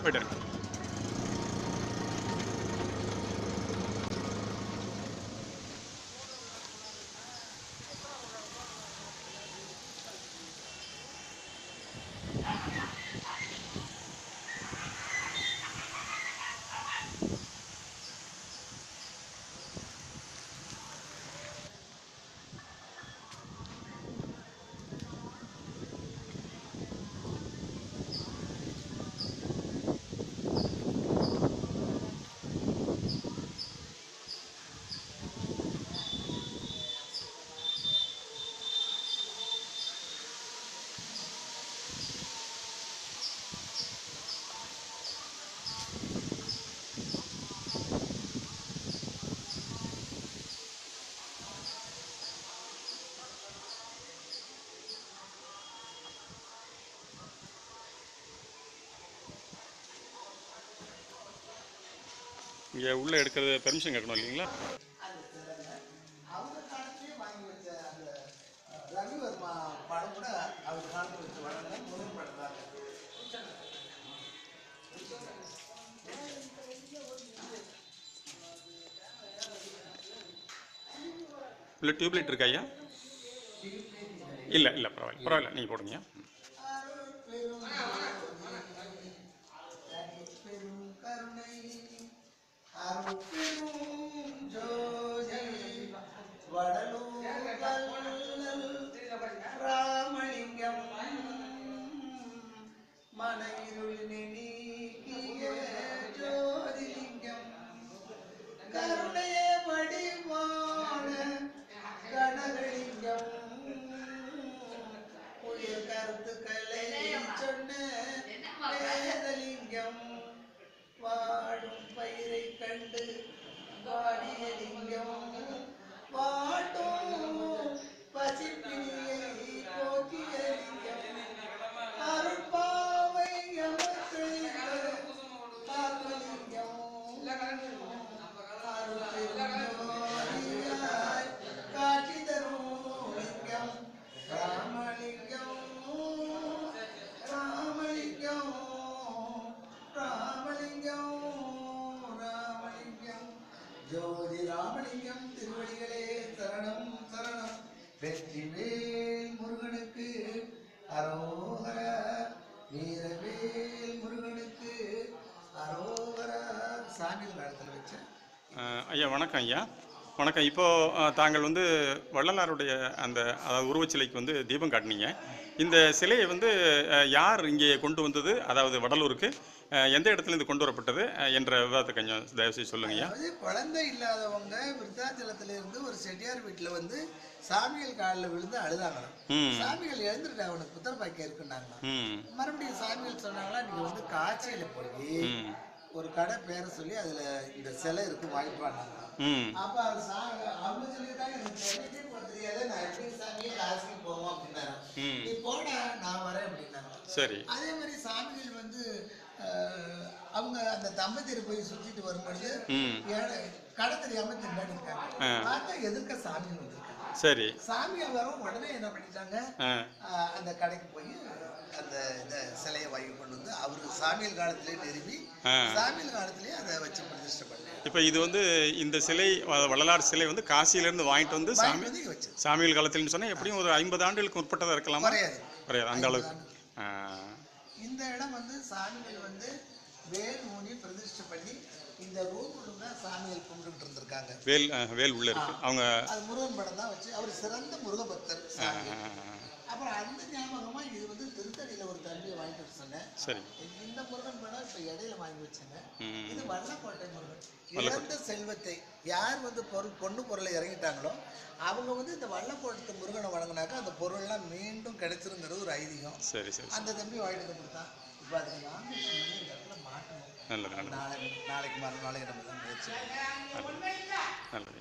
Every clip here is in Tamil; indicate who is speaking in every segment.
Speaker 1: போயிட்டு இருக்கு இங்கே உள்ளே எடுக்கிறது பெர்மிஷன் கேட்கணும் இல்லைங்களா
Speaker 2: அவங்க காலத்திலேயே வாங்கி வச்ச அந்த அஹ், ரவிவர்மா படம் கூட அவர் காலத்தில் வச்சு வளர்ந்த முதல் படம் தான்
Speaker 1: இல்லை டியூப்லைட் இருக்கா ஐயா இல்லை இல்லை பரவாயில்ல பரவாயில்ல நீங்கள் போடுங்க
Speaker 2: பெரும் கருணை அருள் பெரும் ஜோதி வடலூர் வள்ளல் ராமலிங்கம் மனையிருள் நீக்கிய ஜோதிலிங்கம் கருணையே வடிவான கனகலிங்கம் உயர் கருத்துக்களை சொன்ன வேதலிங்கம் வாடும் பயிரை கண்டு வாடிய லிங்கம் வாட்டும் பசிப்பினியை போக்கிய லிங்கம் அருட்பாவை எமக்கு காத்தலிங்கம் அருட்பெருஞ்சோதியாய் காட்சி தரும் லிங்கம் ராமலிங்கம் ராமலிங்கம் ராமலிங்கம் ராமலிங்கம் ஜோதி ராமலிங்கம் திருவடிகளே சரணம் சரணம் வெற்றிவேல் முருகனுக்கு அரோகர வீரவேல் முருகனுக்கு அரோகர சாமியில் இடத்துல வச்சேன்
Speaker 1: அஹ், ஐயா வணக்கம் ஐயா வணக்கம் இப்போ அஹ், தாங்கள் வந்து வள்ளலாருடைய அந்த அதாவது உருவச்சிலைக்கு வந்து தீபம் காட்டினீங்க இந்த சிலையை வந்து அஹ், யார் இங்கே கொண்டு வந்தது அதாவது வடலூருக்கு அஹ், எந்த இடத்துல இருந்து கொண்டு வரப்பட்டது அஹ், என்ற விவாதத்தை கொஞ்சம் தயவுசெய்து சொல்லுங்க ஐயா
Speaker 2: அதாவது குழந்தை இல்லாதவங்க விருத்தாச்சலத்துல இருந்து ஒரு செட்டியார் வீட்டுல வந்து சாமிகள் காலில் விழுந்து அழுதாங்களாம்
Speaker 1: ம்
Speaker 2: சாமிகள் எழுந்துட்டு அவனுக்கு புத்தர் பாக்கியம் இருக்குன்னாங்களாம்
Speaker 1: ம்
Speaker 2: மறுபடியும் சாமிகள் சொன்னாங்களா நீங்க வந்து காட்சியில போய்
Speaker 1: ம்
Speaker 2: ஒரு கடை பேரை சொல்லி அதுல இந்த சிலை இருக்கு வாங்கிப்பாங்க
Speaker 1: ம்
Speaker 2: அப்ப அது சா- அவங்க சொல்லியிருக்காங்க எனக்கு சென்னைக்கே போக தெரியாது நான் எப்படி சாமியே காசுக்கு போவோம் அப்படின்னாரு
Speaker 1: ம்
Speaker 2: நீ போட நான் வரேன் அப்படின்னாங்க
Speaker 1: சரி
Speaker 2: அதே மாதிரி சாமிகள் வந்து அஹ், அவங்க அந்த தம்பதியர் போய் சுத்திட்டு வரும்பொழுது
Speaker 1: ம்
Speaker 2: ஏழை கடை தெரியாம திண்டாடி இருக்காங்க
Speaker 1: ஆ.
Speaker 2: பார்த்தா எதிர்க்க சாமிகள் வந்திருக்காங்க
Speaker 1: சரி
Speaker 2: சாமியை வரும் உடனே என்ன பண்ணிட்டாங்க
Speaker 1: ஆ
Speaker 2: ஆஹ் அந்த கடைக்கு போய் அந்த இந்த சிலையை வாங்கி கொண்டு வந்து அவர் சாமியல் காலத்திலே நிறுவி
Speaker 1: ஆ.
Speaker 2: சாமியல் காலத்திலேயே அதை வச்சு பிரதிஷ்டை பண்ணி
Speaker 1: இப்போ இது வந்து இந்த சிலை வ- வள்ளலார் சிலை வந்து காசியிலேருந்து வாங்கிட்டு வந்து சாமி
Speaker 2: வாங்கி வந்து இங்க வச்சு
Speaker 1: சாமிகள் காலத்தில்னு சொன்னால் எப்படியும் ஒரு ஐம்பது ஆண்டுகளுக்கு உட்பட்டதாக இருக்கலாமா
Speaker 2: குறையாது
Speaker 1: குறையாது அந்த அளவுக்கு ஆ,
Speaker 2: இந்த இடம் வந்து சாமிகள் வந்து வேல் ஊனி பிரதிஷ்டை பண்ணி இந்த ரூமுள்ள தான் சாமிகள் கும்பிட்டு இருந்திருக்காங்க
Speaker 1: வேல் ஆ, வேல் உள்ள இருக்கு அவங்க
Speaker 2: அது முருகன் படம் தான் வச்சு அவர் சிறந்த முருக பக்தர்
Speaker 1: ஆ,
Speaker 2: சாமி
Speaker 1: ஆ, ஆ.
Speaker 2: அப்புறம் அந்த ஞாபகமா இது வந்து திருத்தணியில ஒரு தம்பியை வாங்கிட்டு வர சொன்னேன்
Speaker 1: சரி
Speaker 2: இந்த முருகன் படம் இப்ப இடையில வாங்கி வச்சேங்க
Speaker 1: ம்.
Speaker 2: இது வல்லக்கோட்டை முருகன் இழந்த செல்வத்தை யார் வந்து பொருள் பொண்ணு பொருளை இறங்கிட்டாங்களோ அவங்க வந்து இந்த வல்லக்கோட்டை முருகனை வழங்கினாக்கா அந்த பொருள்லாம் மீண்டும் கிடைச்சிருங்கிறது ஒரு ஐதீகம்
Speaker 1: சரி சரி சரி.
Speaker 2: அந்த தம்பி வாங்கிட்டு வந்து கொடுத்தான் இப்போ அதுக்கு நாமினேஷன் பண்ணி இந்த இடத்துல மாட்டணும்
Speaker 1: நல்லது நல்லது
Speaker 2: நாளை நாளைக்கு மறுநாளைக்கு நம்ம தான் முயற்சி
Speaker 1: நல்லது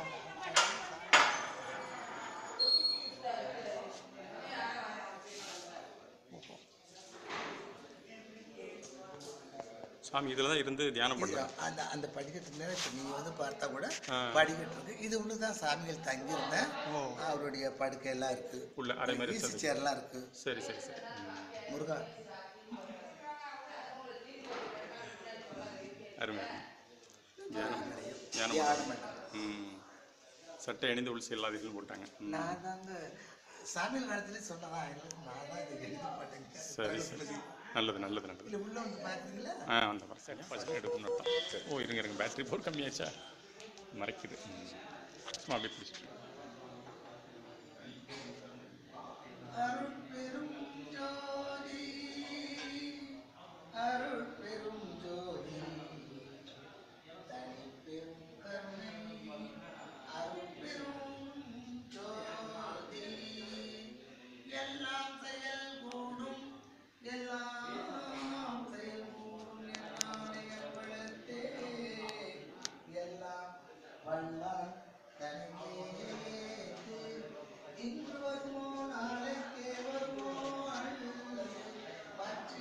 Speaker 1: சாமி இதில் தான் இருந்து தியானம்
Speaker 2: இது
Speaker 1: பண்ணுறேன்
Speaker 2: அந்த அந்த படிக்கட்டு மேலே இப்போ நீங்கள் வந்து பார்த்தா கூட
Speaker 1: ஆ.
Speaker 2: படிக்கட்டு இருக்கு இது ஒன்று தான் சாமிகள் தங்கியிருந்தேன் அவருடைய படுக்கையெல்லாம் இருக்கு
Speaker 1: உள்ள அரை மாதிரி
Speaker 2: ஈசி
Speaker 1: சரி
Speaker 2: சேர்லாம் இருக்கு
Speaker 1: சரி சரி சரி ம்.
Speaker 2: முருகா
Speaker 1: அருமை அருமை தியானம் தியானம்
Speaker 2: தியானம் பண்ணணும்.
Speaker 1: ம் சட்டை அணிந்து உள் செல்லாதீர்கள் போட்டாங்க ம்.
Speaker 2: நான் தாங்க சாமியார் காலத்துலேயே சொன்னதா இல்லை நான் தான் இதை எழுத மாட்டேங்க
Speaker 1: சரி சரி நல்லது நல்லது நல்லது
Speaker 2: இல்லை உள்ள வந்து பார்க்குறீங்களா
Speaker 1: ஆ அந்த சரி ஃபஸ்ட் எடுக்கணும் அர்த்தம் சரி ஓ இருங்க இருங்க பேட்டரி போர் கம்மியாச்சா மறைக்குது ம். சும்மா அப்படியே பிடிச்சிட்டு
Speaker 2: அருட்பெரும் ஜோதி அருட்பெரும் ஜோதி தனிப்பெரும் கருணை அருட்பெரும் ஜோதி எல்லாம் செயல் கூடும் எல்லாம் செயல் கூடும் என்னாலயப்படுத்தே எல்லாம் வல்லான் தனியே இன்று வருமோ நாளைக்கே வருமோ அல்லது பற்றி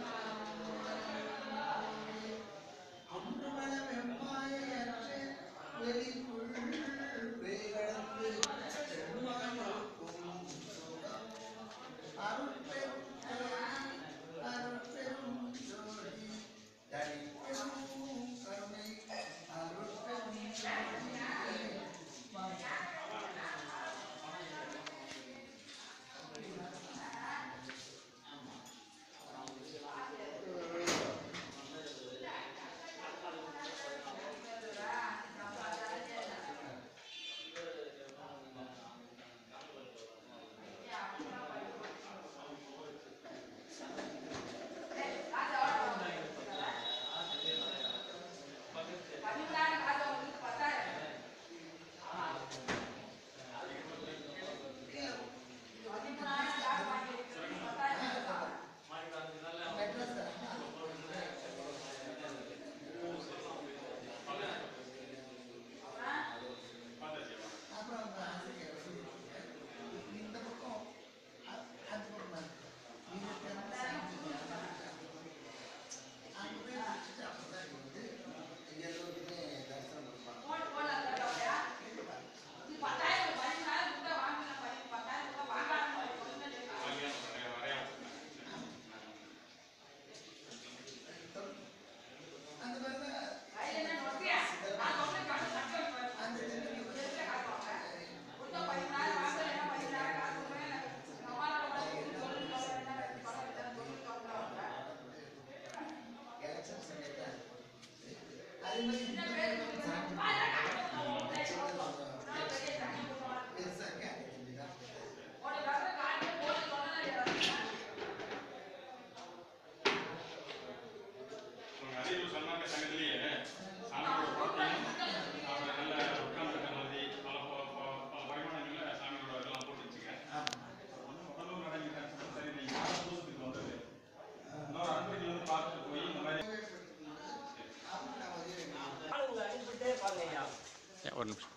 Speaker 2: ஒன்று மனம் எம்மாயற்று வெளிக்குள் வேகடந்து எம்மாயிருக்கும் சுகம் அருட்பெரும் ஜோதி அருட்பெரும் ஜோதி தனிப்பெரும் கருணை அருட்பெரும் ஜோதி அப்புறம் அந்த ஆசிரியர் வந்து, இந்த பக்கம் அ- அந்த பக்கம் இருக்கு. இது திறந்து சாஞ்சிங்க. அங்க போய் வச்சுட்டு அப்பதான் இங்க வந்து எல்லோருக்குமே தரிசனம் கொடுப்பாங்க. அந்த மாதிரி அந்த எலெக்ஷன் சமயத்துல அதே மாதிரி பெருசாக வேண்டியதான்
Speaker 1: அரியலூர் சன்மார்க்க சங்கத்திலேயே சாமியோட போட்டியும் அவரை நல்ல உட்கார்ந்து நல்லது பல ப- ப- பல பரிமாணங்களில் சாமியோட இதெல்லாம் போட்டு வச்சுங்க ஒன்றும் உடலும் நடங்கிட்டேன் சரி நீங்கள் யார் பூசத்துக்கு வந்தது இன்னொரு அன்பர்கள் வந்து பார்த்துட்டு போய் இந்த மாதிரி ஒரு நிமிஷம்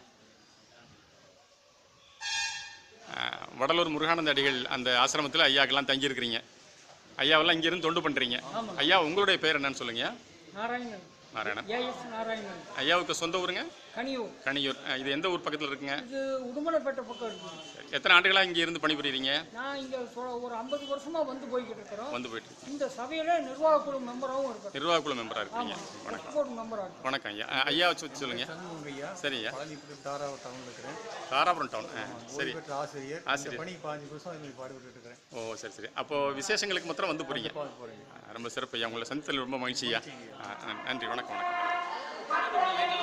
Speaker 1: ஆஹ், வடலூர் முருகானந்த அடிகள் அந்த ஆசிரமத்தில் ஐயாக்கெல்லாம் தங்கியிருக்கிறீங்க ஐயாவெல்லாம் இங்கேருந்து தொண்டு பண்ணுறீங்க ஐயா உங்களுடைய பேர் என்னன்னு சொல்லுங்க
Speaker 3: நாராயணன்
Speaker 1: நாராயணன்
Speaker 3: ஏஎஸ் நாராயணன்
Speaker 1: ஐயாவுக்கு சொந்த ஊருங்க
Speaker 3: கனியூர்
Speaker 1: கனியூர் அஹ், இது எந்த ஊர் பக்கத்தில் இருக்குங்க
Speaker 3: இது உடுமலைப்பேட்டை பக்கம் இருக்கு
Speaker 1: எத்தனை ஆண்டுகளாக இங்கே இருந்து பணிபுரியுறீங்க
Speaker 3: நான் இங்க சொ- ஒரு ஐம்பது வருஷமா வந்து போய்கிட்டு இருக்கிறோம்
Speaker 1: வந்து போயிட்டு இருக்கீங்க.
Speaker 3: இந்த சபையில நிர்வாக குழு மெம்பராகவும் இருக்கிறேன்
Speaker 1: நிர்வாக குழு மெம்பராக இருக்கீங்க வணக்கம்
Speaker 3: போர்டு மெம்பரா இருக்கேன்
Speaker 1: வணக்கம் ஐயா அஹ், ஐயா வச்சு வச்சு சொல்லுங்க
Speaker 4: ஐயா
Speaker 1: சரி ஐயா
Speaker 4: பழனிப்பட்டு தாராவூர் டவுனில் இருக்கிறேன்
Speaker 1: தாராபுரம் டவுன் ஆ, சரி
Speaker 4: ஓய்வு பெற்ற ஆசிரியர்
Speaker 1: ஆசிரியர்.
Speaker 4: இந்த பணி பாஞ்சு வருஷம் இதுமாதிரி பாடுபட்டு இருக்கிறேன்
Speaker 1: ஓ சரி சரி அப்போ விசேஷங்களுக்கு மாத்திரம் வந்து போறீங்க
Speaker 4: பார்த்து போகிறேங்க
Speaker 1: ஆ, ரொம்ப சிறப்பு ஐயா உங்களை சந்தித்ததில் ரொம்ப மகிழ்ச்சி ஐயா ஆ, நன்றி வணக்கம் வணக்கம்